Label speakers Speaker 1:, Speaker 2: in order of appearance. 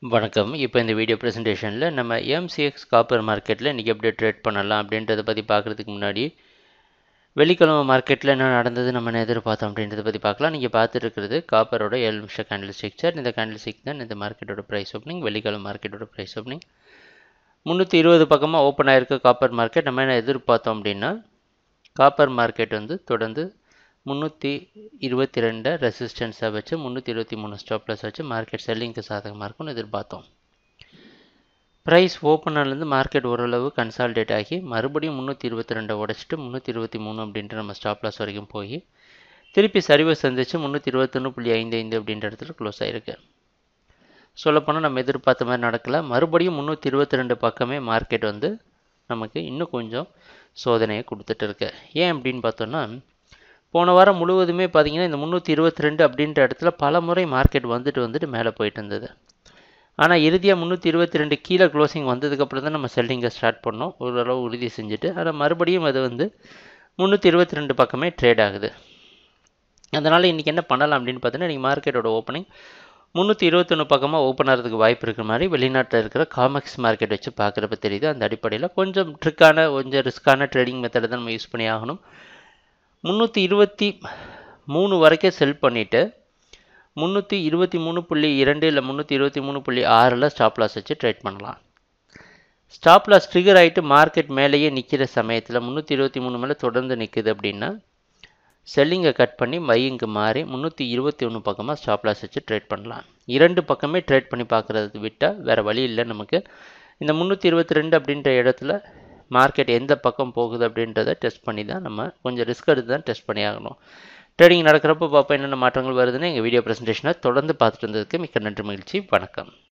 Speaker 1: வணக்கம் இப்போ இந்த வீடியோ ப்ரெசன்டேஷனில் நம்ம எம்சிஎக்ஸ் காப்பர் மார்க்கெட்டில் இன்றைக்கி எப்படி ட்ரேட் பண்ணலாம் அப்படின்றத பற்றி பார்க்குறதுக்கு முன்னாடி வெள்ளிக்கிழமை மார்க்கெட்டில் என்ன நடந்தது நம்ம என்ன எதிர்பார்த்தோம் அப்படின்றத பற்றி பார்க்கலாம் நீங்கள் பார்த்துட்டு இருக்கிறது காப்பரோட ஏழு நிமிஷம் கேண்டில் ஸ்ட்ரக்சர் இந்த கேண்டில் ஸ்டிக் தான் இந்த மார்க்கெட்டோட ப்ரைஸ் ஓப்பனிங் வெள்ளிக்கிழமை மார்க்கெட்டோட ப்ரைஸ் ஓப்பனிங் முந்நூற்றி இருபது பக்கமாக ஓப்பன் ஆகிருக்க காப்பர் மார்க்கெட் நம்ம என்ன எதிர்பார்த்தோம் அப்படின்னா காப்பர் மார்க்கெட் வந்து தொடர்ந்து முந்நூற்றி இருபத்தி ரெண்டை ரெசிஸ்டன்ஸை வச்சு முந்நூற்றி இருபத்தி மூணு ஸ்டாப்லஸ் வச்சு மார்க்கெட் செல்லிங்க்கு சாதகமாக இருக்கும்னு எதிர்பார்த்தோம் ப்ரைஸ் ஓப்பனர்லேருந்து மார்க்கெட் ஓரளவு கன்சால்டேட் ஆகி மறுபடியும் முந்நூற்றி இருபத்தி ரெண்டை உடச்சிட்டு முந்நூற்றி இருபத்தி மூணு அப்படின்ட்டு நம்ம ஸ்டாப்லாஸ் வரைக்கும் போய் திருப்பி சரிவை சந்திச்சு முந்நூற்றி இருபத்தொன்று புள்ளி ஐந்து ஐந்து அப்படின்ற இடத்துல க்ளோஸ் ஆகிருக்கு சொல்லப்போனால் நம்ம எதிர்பார்த்த மாதிரி நடக்கல மறுபடியும் முந்நூற்றி இருபத்தி ரெண்டு பக்கமே மார்க்கெட் வந்து நமக்கு இன்னும் கொஞ்சம் சோதனையை கொடுத்துட்டு இருக்கு ஏன் அப்படின்னு பார்த்தோன்னா போன வாரம் முழுவதுமே பார்த்தீங்கன்னா இந்த முந்நூற்றி இருபத்தி ரெண்டு அப்படின்ற இடத்துல பல முறை மார்க்கெட் வந்துட்டு வந்துட்டு மேலே போயிட்டு இருந்தது ஆனால் இறுதியாக முந்நூற்றி இருபத்தி ரெண்டு கீழே க்ளோசிங் வந்ததுக்கப்புறம் தான் நம்ம செல்லிங்கை ஸ்டார்ட் பண்ணோம் ஓரளவு உறுதி செஞ்சுட்டு ஆனால் மறுபடியும் அது வந்து முந்நூற்றி இருபத்தி ரெண்டு பக்கமே ட்ரேட் ஆகுது அதனால் இன்றைக்கி என்ன பண்ணலாம் அப்படின்னு பார்த்தீங்கன்னா இன்றைக்கி மார்க்கெட்டோட ஓப்பனிங் முந்நூற்றி இருபத்தொன்று பக்கமாக ஓப்பன் ஆகிறதுக்கு வாய்ப்பு இருக்கிற மாதிரி வெளிநாட்டில் இருக்கிற காமெக்ஸ் மார்க்கெட் வச்சு பார்க்குறப்ப தெரியுது அந்த அடிப்படையில் கொஞ்சம் ட்ரிக்கான கொஞ்சம் ரிஸ்க்கான ட்ரேடிங் மெத்தடை தான் நம்ம யூஸ் பண்ணி ஆகணும் முந்நூற்றி இருபத்தி மூணு வரைக்கும் செல் பண்ணிவிட்டு முந்நூற்றி இருபத்தி மூணு புள்ளி இரண்டு இல்லை முந்நூற்றி இருபத்தி மூணு புள்ளி ஆறில் ஸ்டாப் லாஸ் வச்சு ட்ரேட் பண்ணலாம் ஸ்டாப் லாஸ் ட்ரிகர் ஆகிட்டு மார்க்கெட் மேலேயே நிற்கிற சமயத்தில் முந்நூற்றி இருபத்தி மூணு மேலே தொடர்ந்து நிற்குது அப்படின்னா செல்லிங்கை கட் பண்ணி மையிங்கு மாறி முந்நூற்றி இருபத்தி ஒன்று பக்கமாக ஸ்டாப் லாஸ் வச்சு ட்ரேட் பண்ணலாம் இரண்டு பக்கமே ட்ரேட் பண்ணி பார்க்குறது விட்டால் வேறு வழி இல்லை நமக்கு இந்த முந்நூற்றி இருபத்தி ரெண்டு அப்படின்ற இடத்துல மார்க்கெட் எந்த பக்கம் போகுது அப்படின்றத டெஸ்ட் பண்ணி தான் நம்ம கொஞ்சம் ரிஸ்க் எடுத்து தான் டெஸ்ட் பண்ணி ஆகணும் ட்ரேடிங் நடக்கிறப்போ பார்ப்போம் என்னென்ன மாற்றங்கள் வருதுன்னு எங்கள் வீடியோ ப்ரெசன்டேஷனை தொடர்ந்து பார்த்துட்டு இருந்ததுக்கு மிக்க நன்றி மகிழ்ச்சி வணக்கம்